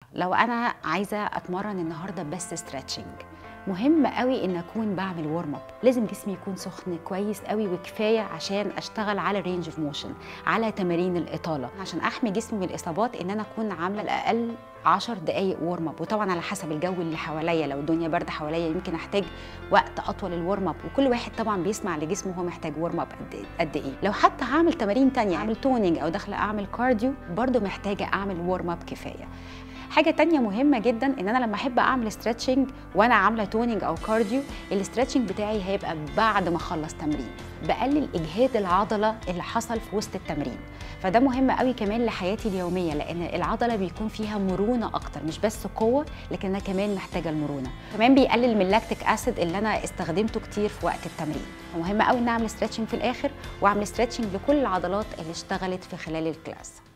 لو انا عايزه اتمرن النهارده بس ستريتشنج مهم قوي ان اكون بعمل ورم اب لازم جسمي يكون سخن كويس قوي وكفايه عشان اشتغل على رينج اوف موشن على تمارين الاطاله عشان احمي جسمي من الاصابات ان انا اكون عامله الاقل 10 دقائق ورم اب وطبعا على حسب الجو اللي حواليا لو الدنيا برد حواليا يمكن احتاج وقت اطول الورم اب وكل واحد طبعا بيسمع لجسمه هو محتاج ورم اب قد قد ايه لو حتى هعمل تمارين تانية اعمل تونينج او داخله اعمل كارديو برضو محتاجه اعمل ورم اب كفايه حاجه تانية مهمه جدا ان انا لما احب اعمل ستريتشنج وانا عامله تونينج او كارديو الاسترتشنج بتاعي هيبقى بعد ما اخلص تمرين بقلل اجهاد العضله اللي حصل في وسط التمرين فده مهم قوي كمان لحياتي اليوميه لان العضله بيكون فيها مرونه اكتر مش بس قوه لكن انا كمان محتاجه المرونه كمان بيقلل من اللاكتيك اسيد اللي انا استخدمته كتير في وقت التمرين مهم قوي ان اعمل ستريتشنج في الاخر واعمل ستريتشنج لكل العضلات اللي اشتغلت في خلال الكلاس